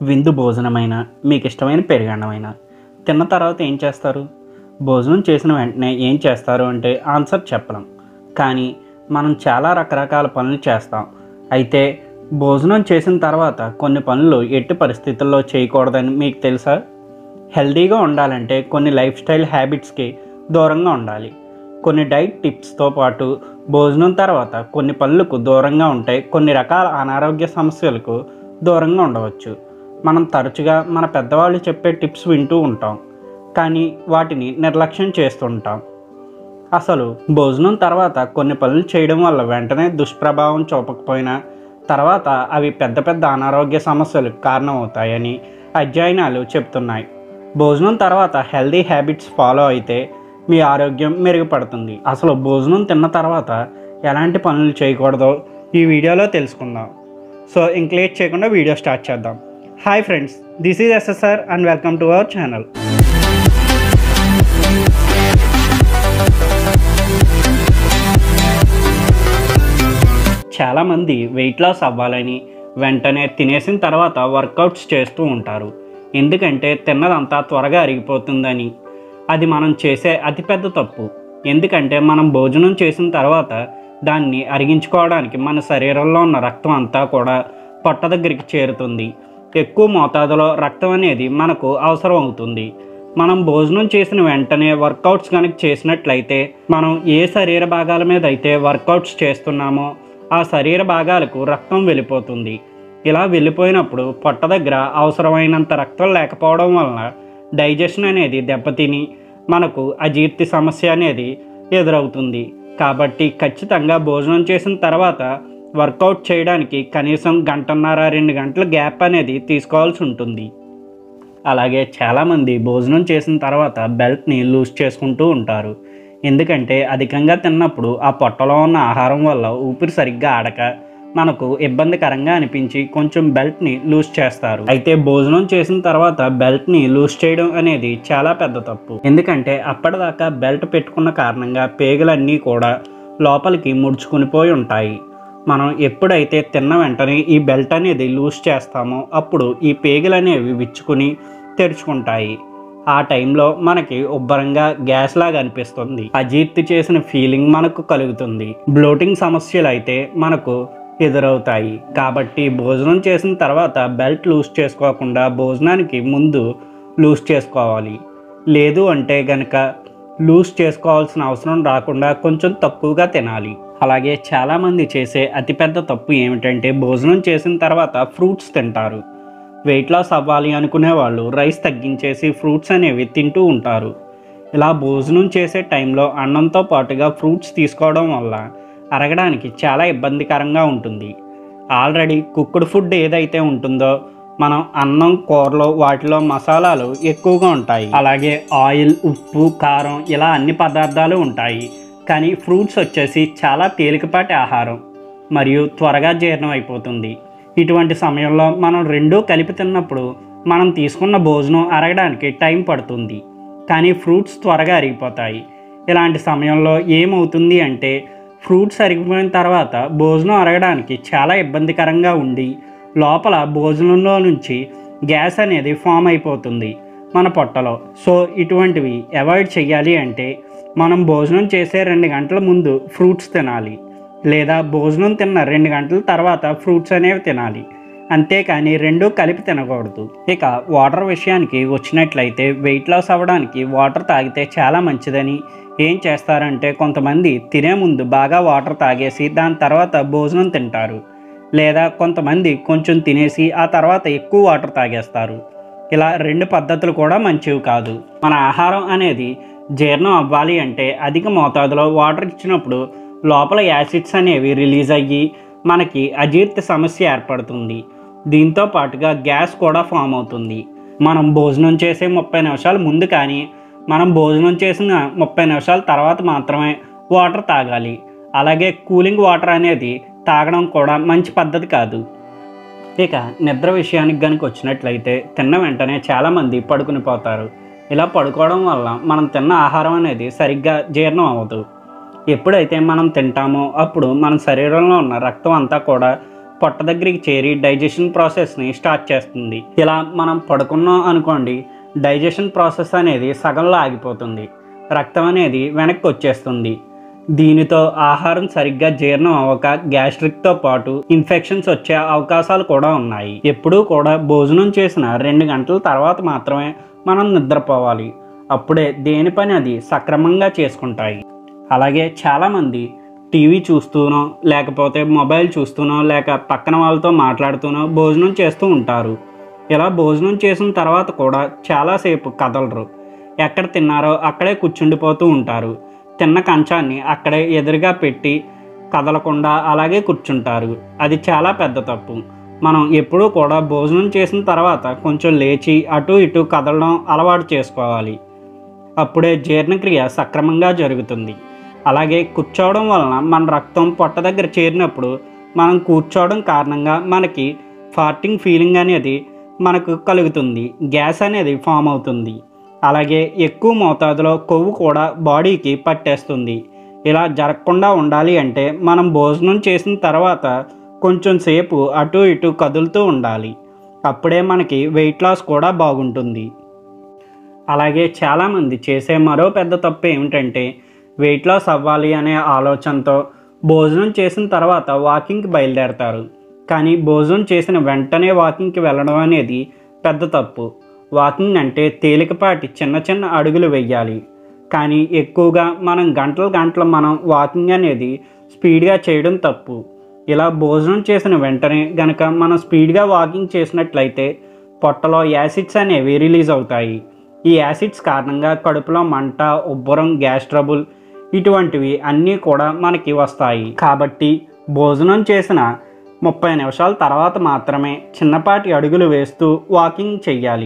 విందు భోజనమైన మీకు ఇష్టమైన పెరుగన్నమైన తిన్న తర్వాత ఏం చేస్తారు భోజనం చేసిన వెంటనే ఏం చేస్తారు అంటే ఆన్సర్ చెప్పలేం కానీ మనం చాలా రకరకాల పనులు చేస్తాం అయితే భోజనం చేసిన తర్వాత కొన్ని పనులు ఎట్టి పరిస్థితుల్లో చేయకూడదని మీకు తెలుసా హెల్తీగా ఉండాలంటే కొన్ని లైఫ్ స్టైల్ హ్యాబిట్స్కి దూరంగా ఉండాలి కొన్ని డైట్ టిప్స్తో పాటు భోజనం తర్వాత కొన్ని పనులకు దూరంగా ఉంటే కొన్ని రకాల అనారోగ్య సమస్యలకు దూరంగా ఉండవచ్చు మనం తరచుగా మన పెద్దవాళ్ళు చెప్పే టిప్స్ వింటూ ఉంటాం కానీ వాటిని నిర్లక్ష్యం చేస్తుంటాం అసలు భోజనం తర్వాత కొన్ని పనులు చేయడం వల్ల వెంటనే దుష్ప్రభావం చూపకపోయినా తర్వాత అవి పెద్ద పెద్ద అనారోగ్య సమస్యలకు కారణమవుతాయని అధ్యయనాలు చెప్తున్నాయి భోజనం తర్వాత హెల్దీ హ్యాబిట్స్ ఫాలో అయితే మీ ఆరోగ్యం మెరుగుపడుతుంది అసలు భోజనం తిన్న తర్వాత ఎలాంటి పనులు చేయకూడదో ఈ వీడియోలో తెలుసుకుందాం సో ఇంక లేట్ చేయకుండా వీడియో స్టార్ట్ చేద్దాం hi friends this is S S R and welcome to our channel చాలామంది వెయిట్ లాస్ అవ్వాలని వెంటనే తినేసిన తర్వాత వర్కౌట్స్ చేస్తూ ఉంటారు ఎందుకంటే తిన్నదంతా త్వరగా అరిగిపోతుందని అది మనం చేసే అతిపెద్ద తప్పు ఎందుకంటే మనం భోజనం చేసిన తర్వాత దాన్ని అరిగించుకోవడానికి మన శరీరంలో ఉన్న రక్తం అంతా కూడా పొట్ట దగ్గరికి చేరుతుంది ఎక్కువ మోతాదులో రక్తం అనేది మనకు అవసరం అవుతుంది మనం భోజనం చేసిన వెంటనే వర్కౌట్స్ కనుక చేసినట్లయితే మనం ఏ శరీర భాగాల మీద అయితే వర్కౌట్స్ చేస్తున్నామో ఆ శరీర భాగాలకు రక్తం వెళ్ళిపోతుంది ఇలా వెళ్ళిపోయినప్పుడు పొట్ట దగ్గర అవసరమైనంత రక్తం లేకపోవడం వలన డైజెషన్ అనేది దెబ్బతిని మనకు అజీర్తి సమస్య అనేది ఎదురవుతుంది కాబట్టి ఖచ్చితంగా భోజనం చేసిన తర్వాత వర్కౌట్ చేయడానికి కనీసం గంటన్నర రెండు గంటల గ్యాప్ అనేది తీసుకోవాల్సి ఉంటుంది అలాగే చాలామంది భోజనం చేసిన తర్వాత బెల్ట్ని లూజ్ చేసుకుంటూ ఉంటారు ఎందుకంటే అధికంగా తిన్నప్పుడు ఆ పొట్టలో ఉన్న ఆహారం వల్ల ఊపిరి సరిగ్గా ఆడక మనకు ఇబ్బందికరంగా అనిపించి కొంచెం బెల్ట్ని లూజ్ చేస్తారు అయితే భోజనం చేసిన తర్వాత బెల్ట్ని లూజ్ చేయడం అనేది చాలా పెద్ద తప్పు ఎందుకంటే అప్పటిదాకా బెల్ట్ పెట్టుకున్న కారణంగా పేగులన్నీ కూడా లోపలికి ముడుచుకునిపోయి ఉంటాయి మనం ఎప్పుడైతే తిన్న వెంటనే ఈ బెల్ట్ అనేది లూజ్ చేస్తామో అప్పుడు ఈ పేగులు అనేవి విచ్చుకుని తెరుచుకుంటాయి ఆ టైంలో మనకి ఉబ్బరంగా గ్యాస్ లాగా అనిపిస్తుంది అజీర్తి చేసిన ఫీలింగ్ మనకు కలుగుతుంది బ్లోటింగ్ సమస్యలు అయితే మనకు ఎదురవుతాయి కాబట్టి భోజనం చేసిన తర్వాత బెల్ట్ లూజ్ చేసుకోకుండా భోజనానికి ముందు లూజ్ చేసుకోవాలి లేదు అంటే గనక లూజ్ చేసుకోవాల్సిన అవసరం రాకుండా కొంచెం తక్కువగా తినాలి అలాగే చాలామంది చేసే అతిపెద్ద తప్పు ఏమిటంటే భోజనం చేసిన తర్వాత ఫ్రూట్స్ తింటారు వెయిట్ లాస్ అవ్వాలి అనుకునే వాళ్ళు రైస్ తగ్గించేసి ఫ్రూట్స్ అనేవి తింటూ ఉంటారు ఇలా భోజనం చేసే టైంలో అన్నంతో పాటుగా ఫ్రూట్స్ తీసుకోవడం వల్ల అరగడానికి చాలా ఇబ్బందికరంగా ఉంటుంది ఆల్రెడీ కుక్కుడు ఫుడ్ ఏదైతే ఉంటుందో మనం అన్నం కూరలో వాటిలో మసాలాలు ఎక్కువగా ఉంటాయి అలాగే ఆయిల్ ఉప్పు కారం ఇలా అన్ని పదార్థాలు ఉంటాయి కానీ ఫ్రూట్స్ వచ్చేసి చాలా తేలికపాటి ఆహారం మరియు త్వరగా జీర్ణం అయిపోతుంది ఇటువంటి సమయంలో మనం రెండూ కలిపి తిన్నప్పుడు మనం తీసుకున్న భోజనం అరగడానికి టైం పడుతుంది కానీ ఫ్రూట్స్ త్వరగా అరిగిపోతాయి ఇలాంటి సమయంలో ఏమవుతుంది అంటే ఫ్రూట్స్ అరిగిపోయిన తర్వాత భోజనం అరగడానికి చాలా ఇబ్బందికరంగా ఉండి లోపల భోజనంలో నుంచి గ్యాస్ అనేది ఫామ్ అయిపోతుంది మన పొట్టలో సో ఇటువంటివి అవాయిడ్ చేయాలి అంటే మనం భోజనం చేసే రెండు గంటల ముందు ఫ్రూట్స్ తినాలి లేదా భోజనం తిన్న రెండు గంటల తర్వాత ఫ్రూట్స్ అనేవి తినాలి అంతేకాని రెండు కలిపి తినకూడదు ఇక వాటర్ విషయానికి వచ్చినట్లయితే వెయిట్ లాస్ అవ్వడానికి వాటర్ తాగితే చాలా మంచిదని ఏం చేస్తారంటే కొంతమంది తినే ముందు బాగా వాటర్ తాగేసి దాని తర్వాత భోజనం తింటారు లేదా కొంతమంది కొంచెం తినేసి ఆ తర్వాత ఎక్కువ వాటర్ తాగేస్తారు ఇలా రెండు పద్ధతులు కూడా మంచివి కాదు మన ఆహారం అనేది జీర్ణం అవ్వాలి అంటే అధిక మోతాదులో వాటర్ ఇచ్చినప్పుడు లోపల యాసిడ్స్ అనేవి రిలీజ్ అయ్యి మనకి అజీర్తి సమస్య ఏర్పడుతుంది దీంతో పాటుగా గ్యాస్ కూడా ఫామ్ అవుతుంది మనం భోజనం చేసే ముప్పై నిమిషాల ముందు కానీ మనం భోజనం చేసిన ముప్పై నిమిషాల తర్వాత మాత్రమే వాటర్ తాగాలి అలాగే కూలింగ్ వాటర్ అనేది తాగడం కూడా మంచి పద్ధతి కాదు ఇక నిద్ర విషయానికి కనుక వచ్చినట్లయితే తిన్న వెంటనే చాలామంది పడుకుని పోతారు ఇలా పడుకోవడం వల్ల మనం తిన్న ఆహారం అనేది సరిగ్గా జీర్ణం అవ్వదు ఎప్పుడైతే మనం తింటామో అప్పుడు మన శరీరంలో ఉన్న రక్తం అంతా కూడా పొట్ట దగ్గరికి చేరి డైజెషన్ ప్రాసెస్ని స్టార్ట్ చేస్తుంది ఇలా మనం పడుకున్నాం అనుకోండి డైజెషన్ ప్రాసెస్ అనేది సగంలో ఆగిపోతుంది రక్తం అనేది వెనక్కి వచ్చేస్తుంది దీనితో ఆహారం సరిగ్గా జీర్ణం అవ్వక గ్యాస్ట్రిక్తో పాటు ఇన్ఫెక్షన్స్ వచ్చే అవకాశాలు కూడా ఉన్నాయి ఎప్పుడూ కూడా భోజనం చేసిన రెండు గంటల తర్వాత మాత్రమే మనం నిద్రపోవాలి అప్పుడే దేని పని అది సక్రమంగా చేసుకుంటాయి అలాగే చాలామంది టీవీ చూస్తూనో లేకపోతే మొబైల్ చూస్తూనో లేక పక్కన వాళ్ళతో మాట్లాడుతూనో భోజనం చేస్తూ ఉంటారు ఇలా భోజనం చేసిన తర్వాత కూడా చాలాసేపు కదలరు ఎక్కడ తిన్నారో అక్కడే కూర్చుండిపోతూ ఉంటారు తిన్న కంచాన్ని అక్కడే ఎదురుగా పెట్టి కదలకుండా అలాగే కూర్చుంటారు అది చాలా పెద్ద తప్పు మనం ఎప్పుడూ కూడా భోజనం చేసిన తర్వాత కొంచెం లేచి అటు ఇటు కదలడం అలవాటు చేసుకోవాలి అప్పుడే జీర్ణక్రియ సక్రమంగా జరుగుతుంది అలాగే కూర్చోవడం వలన మన రక్తం పొట్ట దగ్గర చేరినప్పుడు మనం కూర్చోవడం కారణంగా మనకి ఫార్టింగ్ ఫీలింగ్ అనేది మనకు కలుగుతుంది గ్యాస్ అనేది ఫామ్ అవుతుంది అలాగే ఎక్కువ మోతాదులో కొవ్వు కూడా బాడీకి పట్టేస్తుంది ఇలా జరగకుండా ఉండాలి అంటే మనం భోజనం చేసిన తర్వాత కొంచెం సేపు అటు ఇటు కదులుతూ ఉండాలి అప్పుడే మనకి వెయిట్ లాస్ కూడా బాగుంటుంది అలాగే చాలామంది చేసే మరో పెద్ద తప్పు ఏమిటంటే వెయిట్ లాస్ అవ్వాలి అనే ఆలోచనతో భోజనం చేసిన తర్వాత వాకింగ్కి బయలుదేరతారు కానీ భోజనం చేసిన వెంటనే వాకింగ్కి వెళ్ళడం అనేది పెద్ద తప్పు వాకింగ్ అంటే తేలికపాటి చిన్న చిన్న అడుగులు వెయ్యాలి కానీ ఎక్కువగా మనం గంటలు గంటలు మనం వాకింగ్ అనేది స్పీడ్గా చేయడం తప్పు ఇలా భోజనం చేసిన వెంటనే గనక మనం స్పీడ్గా వాకింగ్ చేసినట్లయితే పొట్టలో యాసిడ్స్ అనేవి రిలీజ్ అవుతాయి ఈ యాసిడ్స్ కారణంగా కడుపులో మంట ఉబ్బరం గ్యాస్ ట్రబుల్ ఇటువంటివి అన్నీ కూడా మనకి వస్తాయి కాబట్టి భోజనం చేసిన ముప్పై నిమిషాల తర్వాత మాత్రమే చిన్నపాటి అడుగులు వేస్తూ వాకింగ్ చెయ్యాలి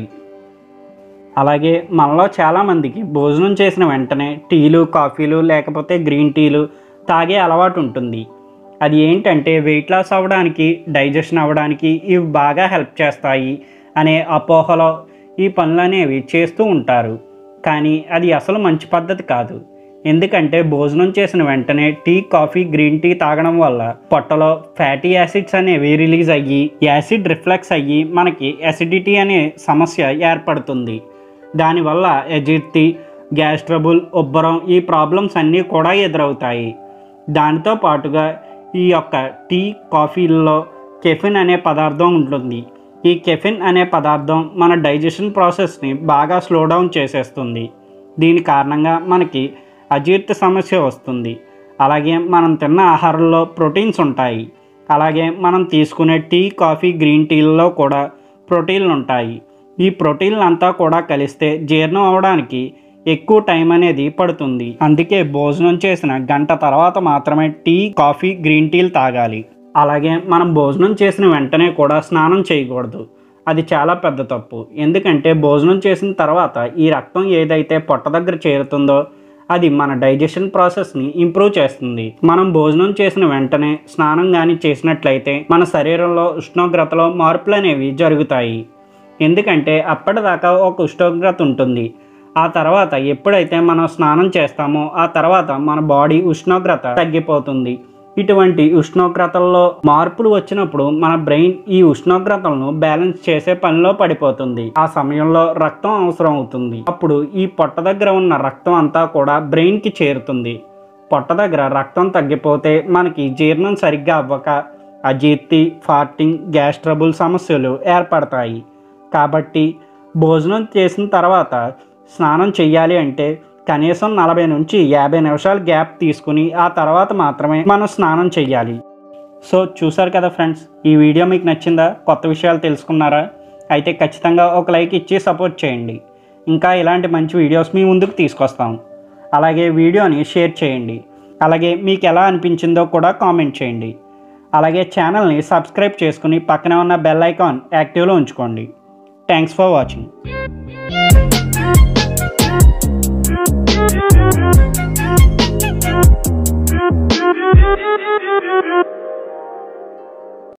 అలాగే మనలో చాలామందికి భోజనం చేసిన వెంటనే టీలు కాఫీలు లేకపోతే గ్రీన్ టీలు తాగే అలవాటు ఉంటుంది అది ఏంటంటే వెయిట్ లాస్ అవ్వడానికి డైజెషన్ అవ్వడానికి ఇవి బాగా హెల్ప్ చేస్తాయి అనే అపోహలో ఈ పనులు అనేవి చేస్తూ ఉంటారు కానీ అది అసలు మంచి పద్ధతి కాదు ఎందుకంటే భోజనం చేసిన వెంటనే టీ కాఫీ గ్రీన్ టీ తాగడం వల్ల పొట్టలో ఫ్యాటీ యాసిడ్స్ అనేవి రిలీజ్ అయ్యి యాసిడ్ రిఫ్లెక్స్ అయ్యి మనకి అసిడిటీ అనే సమస్య ఏర్పడుతుంది దానివల్ల ఎజిర్తి గ్యాస్ ట్రబుల్ ఉబ్బరం ఈ ప్రాబ్లమ్స్ అన్నీ కూడా ఎదురవుతాయి దానితో పాటుగా ఈ యొక్క టీ కాఫీల్లో కెఫిన్ అనే పదార్థం ఉంటుంది ఈ కెఫిన్ అనే పదార్థం మన డైజెషన్ ప్రాసెస్ని బాగా స్లో డౌన్ చేసేస్తుంది దీని కారణంగా మనకి అజీర్తి సమస్య వస్తుంది అలాగే మనం తిన్న ఆహారంలో ప్రోటీన్స్ ఉంటాయి అలాగే మనం తీసుకునే టీ కాఫీ గ్రీన్ టీలలో కూడా ప్రోటీన్లు ఉంటాయి ఈ ప్రోటీన్లు అంతా కూడా కలిస్తే జీర్ణం అవడానికి ఎక్కువ టైం అనేది పడుతుంది అందుకే భోజనం చేసిన గంట తర్వాత మాత్రమే టీ కాఫీ గ్రీన్ టీలు తాగాలి అలాగే మనం భోజనం చేసిన వెంటనే కూడా స్నానం చేయకూడదు అది చాలా పెద్ద తప్పు ఎందుకంటే భోజనం చేసిన తర్వాత ఈ రక్తం ఏదైతే పొట్ట దగ్గర చేరుతుందో అది మన డైజెషన్ ప్రాసెస్ని ఇంప్రూవ్ చేస్తుంది మనం భోజనం చేసిన వెంటనే స్నానం కానీ చేసినట్లయితే మన శరీరంలో ఉష్ణోగ్రతలో మార్పులు అనేవి జరుగుతాయి ఎందుకంటే అప్పటిదాకా ఒక ఉష్ణోగ్రత ఉంటుంది ఆ తర్వాత ఎప్పుడైతే మనం స్నానం చేస్తామో ఆ తర్వాత మన బాడీ ఉష్ణోగ్రత తగ్గిపోతుంది ఇటువంటి ఉష్ణోగ్రతల్లో మార్పులు వచ్చినప్పుడు మన బ్రెయిన్ ఈ ఉష్ణోగ్రతలను బ్యాలెన్స్ చేసే పనిలో పడిపోతుంది ఆ సమయంలో రక్తం అవసరం అవుతుంది అప్పుడు ఈ పొట్ట దగ్గర ఉన్న రక్తం అంతా కూడా బ్రెయిన్కి చేరుతుంది పొట్ట దగ్గర రక్తం తగ్గిపోతే మనకి జీర్ణం సరిగ్గా అవ్వక అజీర్తి ఫార్టింగ్ గ్యాస్ ట్రబుల్ సమస్యలు ఏర్పడతాయి కాబట్టి భోజనం చేసిన తర్వాత స్నానం చెయ్యాలి అంటే కనీసం నలభై నుంచి యాభై నిమిషాలు గ్యాప్ తీసుకుని ఆ తర్వాత మాత్రమే మనం స్నానం చెయ్యాలి సో చూసారు కదా ఫ్రెండ్స్ ఈ వీడియో మీకు నచ్చిందా కొత్త విషయాలు తెలుసుకున్నారా అయితే ఖచ్చితంగా ఒక లైక్ ఇచ్చి సపోర్ట్ చేయండి ఇంకా ఇలాంటి మంచి వీడియోస్ మీ ముందుకు తీసుకొస్తాం అలాగే వీడియోని షేర్ చేయండి అలాగే మీకు ఎలా అనిపించిందో కూడా కామెంట్ చేయండి అలాగే ఛానల్ని సబ్స్క్రైబ్ చేసుకుని పక్కనే ఉన్న బెల్ ఐకాన్ యాక్టివ్లో ఉంచుకోండి thanks for watching Thank you.